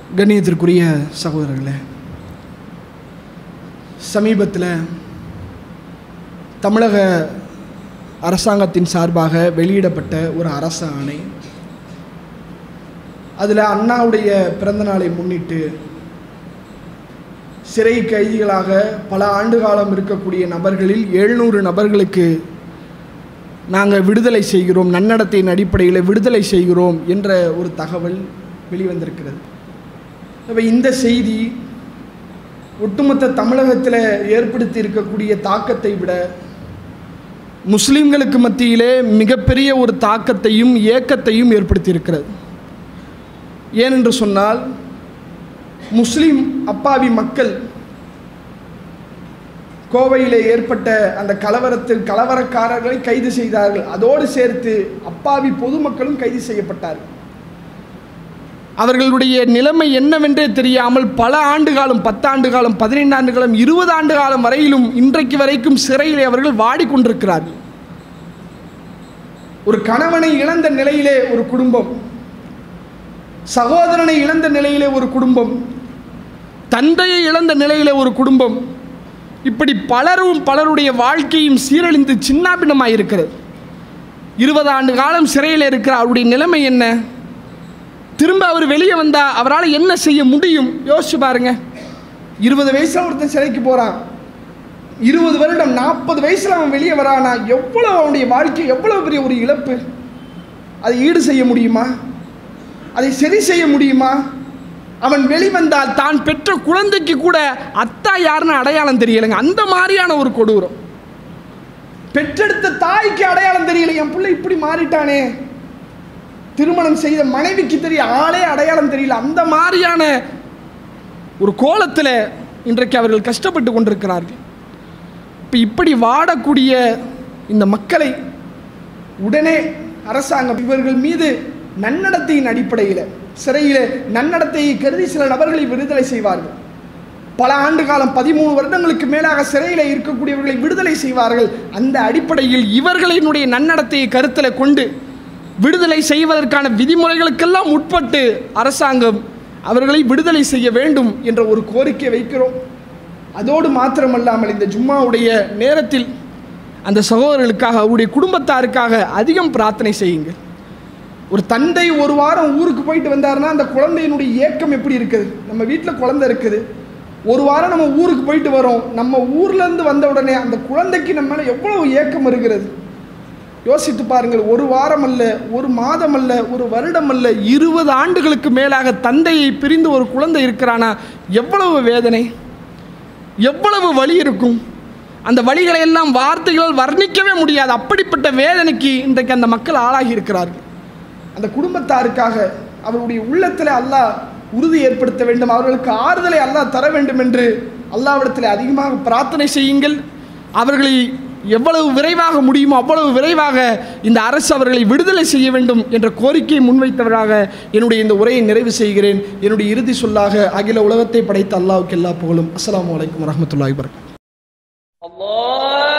கண்ணியத்திற்குரிய சகோதரர்களே சமீபத்தில் தமிழக அரசாங்கத்தின் சார்பாக வெளியிடப்பட்ட ஒரு அரச ஆணை அதில் அண்ணாவுடைய பிறந்த நாளை முன்னிட்டு சிறை கைதிகளாக பல ஆண்டு காலம் இருக்கக்கூடிய நபர்களில் எழுநூறு நபர்களுக்கு நாங்கள் விடுதலை செய்கிறோம் நன்னடத்தையின் அடிப்படையில் விடுதலை செய்கிறோம் என்ற ஒரு தகவல் வெளிவந்திருக்கிறது அப்போ இந்த செய்தி ஒட்டுமொத்த தமிழகத்தில் ஏற்படுத்தி இருக்கக்கூடிய தாக்கத்தை விட முஸ்லீம்களுக்கு மத்தியிலே மிகப்பெரிய ஒரு தாக்கத்தையும் ஏக்கத்தையும் ஏற்படுத்தியிருக்கிறது ஏனென்று சொன்னால் முஸ்லீம் அப்பாவி மக்கள் கோவையிலே ஏற்பட்ட அந்த கலவரத்தில் கலவரக்காரர்களை கைது செய்தார்கள் அதோடு சேர்த்து அப்பாவி பொதுமக்களும் கைது செய்யப்பட்டார்கள் அவர்களுடைய நிலைமை என்னவென்றே தெரியாமல் பல ஆண்டு காலம் பத்தாண்டு காலம் பதினைந்து ஆண்டு காலம் இருபது ஆண்டு காலம் வரையிலும் இன்றைக்கு வரைக்கும் சிறையிலே அவர்கள் வாடிக்கொண்டிருக்கிறார்கள் ஒரு கணவனை இழந்த நிலையிலே ஒரு குடும்பம் சகோதரனை இழந்த நிலையிலே ஒரு குடும்பம் தந்தையை இழந்த நிலையிலே ஒரு குடும்பம் இப்படி பலரும் பலருடைய வாழ்க்கையும் சீரழிந்து சின்னாபின்னமாக இருக்கிறது இருபது ஆண்டு காலம் சிறையில் இருக்கிற அவருடைய நிலைமை என்ன திரும்ப அவர் வெளியே வந்தால் அவரால் என்ன செய்ய முடியும் யோசிச்சு பாருங்க இருபது வயசில் ஒருத்தன் சிறைக்கு போகிறான் இருபது வருடம் நாற்பது வயசில் அவன் வெளியே வரானா எவ்வளோ அவனுடைய வாழ்க்கை எவ்வளோ பெரிய ஒரு இழப்பு அதை ஈடு செய்ய முடியுமா அதை சரி செய்ய முடியுமா அவன் வெளிவந்தால் தான் பெற்ற குழந்தைக்கு கூட அத்தா யாருன்னு அடையாளம் தெரியலைங்க அந்த மாதிரியான ஒரு கொடூரம் பெற்றெடுத்த தாய்க்கு அடையாளம் தெரியல என் பிள்ளை இப்படி மாறிட்டானே திருமணம் செய்த மனைவிக்கு தெரிய ஆளே அடையாளம் தெரியல அந்த மாதிரியான ஒரு கோலத்தில் இன்றைக்கு அவர்கள் கஷ்டப்பட்டு கொண்டிருக்கிறார்கள் இப்போ இப்படி வாடக்கூடிய இந்த மக்களை உடனே அரசாங்கம் இவர்கள் மீது நன்னடத்தையின் அடிப்படையில் சிறையில் நன்னடத்தையை கருதி சில நபர்களை விடுதலை செய்வார்கள் பல ஆண்டு காலம் பதிமூணு வருடங்களுக்கு மேலாக சிறையில் இருக்கக்கூடியவர்களை விடுதலை செய்வார்கள் அந்த அடிப்படையில் இவர்களினுடைய நன்னடத்தையை கருத்தில் கொண்டு விடுதலை செய்வதற்கான விதிமுறைகளுக்கெல்லாம் உட்பட்டு அரசாங்கம் அவர்களை விடுதலை செய்ய வேண்டும் என்ற ஒரு கோரிக்கை வைக்கிறோம் அதோடு மாத்திரமல்லாமல் இந்த ஜும்மாவுடைய நேரத்தில் அந்த சகோதரர்களுக்காக அவருடைய குடும்பத்தாருக்காக அதிகம் பிரார்த்தனை செய்யுங்கள் ஒரு தந்தை ஒரு வாரம் ஊருக்கு போயிட்டு வந்தாருன்னா அந்த குழந்தையினுடைய ஏக்கம் எப்படி இருக்குது நம்ம வீட்டில் குழந்தை இருக்குது ஒரு வாரம் நம்ம ஊருக்கு போயிட்டு வரோம் நம்ம ஊர்லேருந்து வந்த உடனே அந்த குழந்தைக்கு நம்ம மேலே எவ்வளவு ஏக்கம் இருக்கிறது யோசித்து பாருங்கள் ஒரு வாரம் அல்ல ஒரு மாதம் அல்ல ஒரு வருடம் அல்ல இருபது ஆண்டுகளுக்கு மேலாக தந்தையை பிரிந்து ஒரு குழந்தை இருக்கிறானா எவ்வளவு வேதனை எவ்வளவு வலி இருக்கும் அந்த வழிகளை எல்லாம் வார்த்தைகளால் வர்ணிக்கவே முடியாது அப்படிப்பட்ட வேதனைக்கு இன்றைக்கு அந்த மக்கள் ஆளாகி இருக்கிறார்கள் அந்த குடும்பத்தாருக்காக அவருடைய உள்ளத்தில் அல்லாஹ் உறுதி ஏற்படுத்த வேண்டும் அவர்களுக்கு ஆறுதலை அல்லாஹ் தர வேண்டும் என்று அல்லாவிடத்தில் அதிகமாக பிரார்த்தனை செய்யுங்கள் அவர்களை எவ்வளவு விரைவாக முடியுமோ அவ்வளவு விரைவாக இந்த அரசு அவர்களை விடுதலை செய்ய வேண்டும் என்ற கோரிக்கையை முன்வைத்தவராக என்னுடைய இந்த உரையை நிறைவு செய்கிறேன் என்னுடைய இறுதி சொல்லாக அகில உலகத்தை படைத்த அல்லாவுக்கு எல்லா புகழும் அஸ்ஸலாமு அலைக்கும் வரஹ்மத்துல்லாஹி வபரகாத்துஹு الله